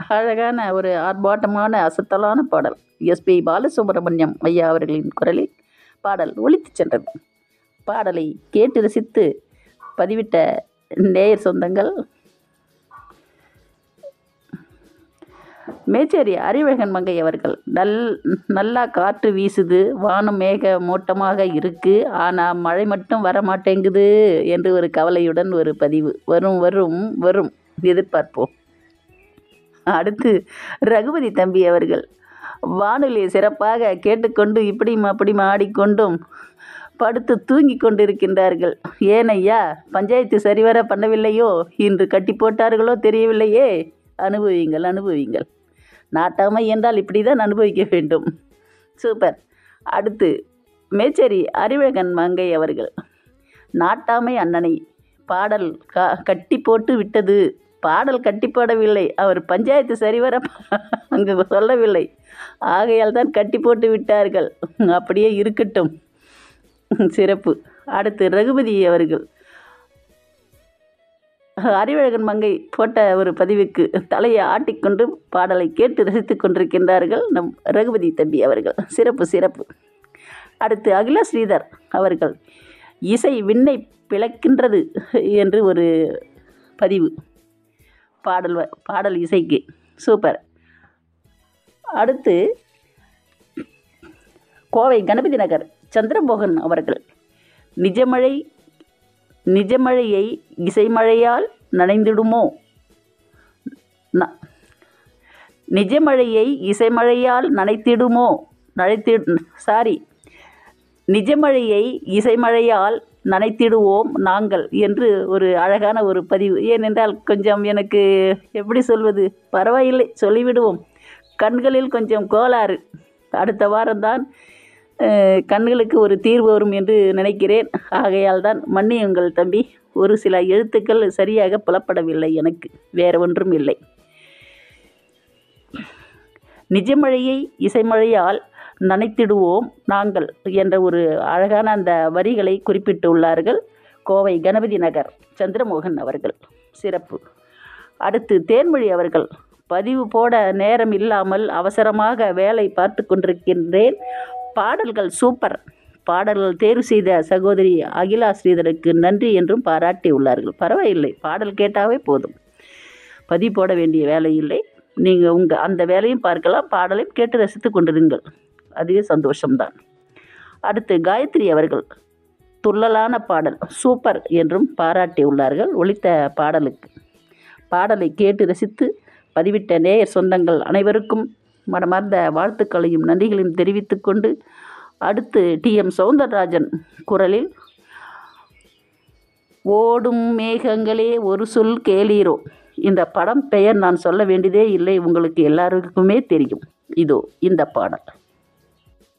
அழகான ஒரு ஆர்ப்பாட்டமான அசத்தலான பாடல் எஸ்பி பாலசுப்ரமணியம் ஐயா அவர்களின் குரலில் பாடல் ஒலித்துச் சென்றது பாடலை கேட்டு ரசித்து பதிவிட்ட நேயர் சொந்தங்கள் மேச்சேரி அறிவழகன் மங்கை அவர்கள் நல் நல்லா காற்று வீசுது வானம் மேக மூட்டமாக இருக்கு ஆனால் மழை மட்டும் வர மாட்டேங்குது என்று ஒரு கவலையுடன் ஒரு பதிவு வரும் வரும் வரும் எதிர்பார்ப்போம் அடுத்து ரகுபதி தம்பி அவர்கள் வானொலி சிறப்பாக கேட்டுக்கொண்டு இப்படியும் அப்படியும் ஆடிக்கொண்டும் படுத்து தூங்கி கொண்டிருக்கின்றார்கள் ஏனையா பஞ்சாயத்து சரிவர பண்ணவில்லையோ இன்று கட்டி போட்டார்களோ தெரியவில்லையே அனுபவியுங்கள் அனுபவியுங்கள் நாட்டாமை என்றால் இப்படி தான் அனுபவிக்க வேண்டும் சூப்பர் அடுத்து மேச்சேரி அறிவழகன் மங்கை அவர்கள் நாட்டாமை அண்ணனை பாடல் க கட்டி போட்டு விட்டது பாடல் கட்டி போடவில்லை அவர் பஞ்சாயத்து சரிவர அங்கு சொல்லவில்லை ஆகையால் தான் கட்டி போட்டு விட்டார்கள் அப்படியே இருக்கட்டும் சிறப்பு அடுத்து ரகுபதி அவர்கள் அறிவழகன் மங்கை போட்ட ஒரு பதிவுக்கு தலையை ஆட்டிக்கொண்டு பாடலை கேட்டு ரசித்து கொண்டிருக்கின்றார்கள் நம் ரகுபதி தம்பி அவர்கள் சிறப்பு சிறப்பு அடுத்து அகில ஸ்ரீதர் அவர்கள் இசை விண்ணை பிளக்கின்றது என்று ஒரு பதிவு பாடல் வ- பாடல் இசைக்கு சூப்பர் அடுத்து கோவை கணபதி நகர் சந்திரமோகன் அவர்கள் நிஜமழை நிஜமழையை இசைமழையால் நனைந்திடுமோ ந- நிஜமழையை இசைமழையால் நனைத்திடுமோ நனைத்தி சாரி நிஜமழையை இசைமழையால் நனைத்திடுவோம் நாங்கள் என்று ஒரு அழகான ஒரு பதிவு ஏனென்றால் கொஞ்சம் எனக்கு எப்படி சொல்வது பரவாயில்லை சொல்லிவிடுவோம் கண்களில் கொஞ்சம் கோளாறு அடுத்த வாரம்தான் அஹ், கண்களுக்கு ஒரு தீர்வு வரும் என்று நினைக்கிறேன் ஆகையால் தான் மன்னியுங்கள் தம்பி ஒரு சில எழுத்துக்கள் சரியாக புலப்படவில்லை எனக்கு வேற ஒன்றும் இல்லை நிஜமழையை இசைமழையால் நனைத்திடுவோம் நாங்கள் என்ற ஒரு அழகான அந்த வரிகளை குறிப்பிட்டுள்ளார்கள் கோவை கணபதி நகர் சந்திரமோகன் அவர்கள் சிறப்பு அடுத்து தேன்மொழி அவர்கள் பதிவு போட நேரம் இல்லாமல் அவசரமாக வேலை பார்த்து கொண்டிருக்கின்றேன் பாடல்கள் சூப்பர் பாடல்கள் தேர்வு செய்த சகோதரி அகிலா ஸ்ரீதருக்கு நன்றி என்றும் பாராட்டியுள்ளார்கள் பரவாயில்லை பாடல் கேட்டாவே போதும் பதிவு போட வேண்டிய வேலை இல்லை நீங்கள் உங்கள் அந்த வேலையும் பார்க்கலாம் பாடலையும் கேட்டு ரசித்து கொண்டிருங்கள் அதுவே சந்தோஷம்தான் அடுத்து காயத்ரி அவர்கள் துள்ளலான பாடல் சூப்பர் என்றும் பாராட்டியுள்ளார்கள் ஒலித்த பாடலுக்கு பாடலை கேட்டு ரசித்து பதிவிட்ட நேயர் சொந்தங்கள் அனைவருக்கும் மனமார்ந்த வாழ்த்துக்களையும் நன்றிகளையும் தெரிவித்துக் கொண்டு அடுத்து டி எம் சௌந்தரராஜன் குரலில் ஓடும் மேகங்களே ஒரு சொல் கேளீரோ இந்த படம் பெயர் நான் சொல்ல வேண்டியதே இல்லை உங்களுக்கு எல்லாருக்குமே தெரியும் இதோ இந்த பாடல்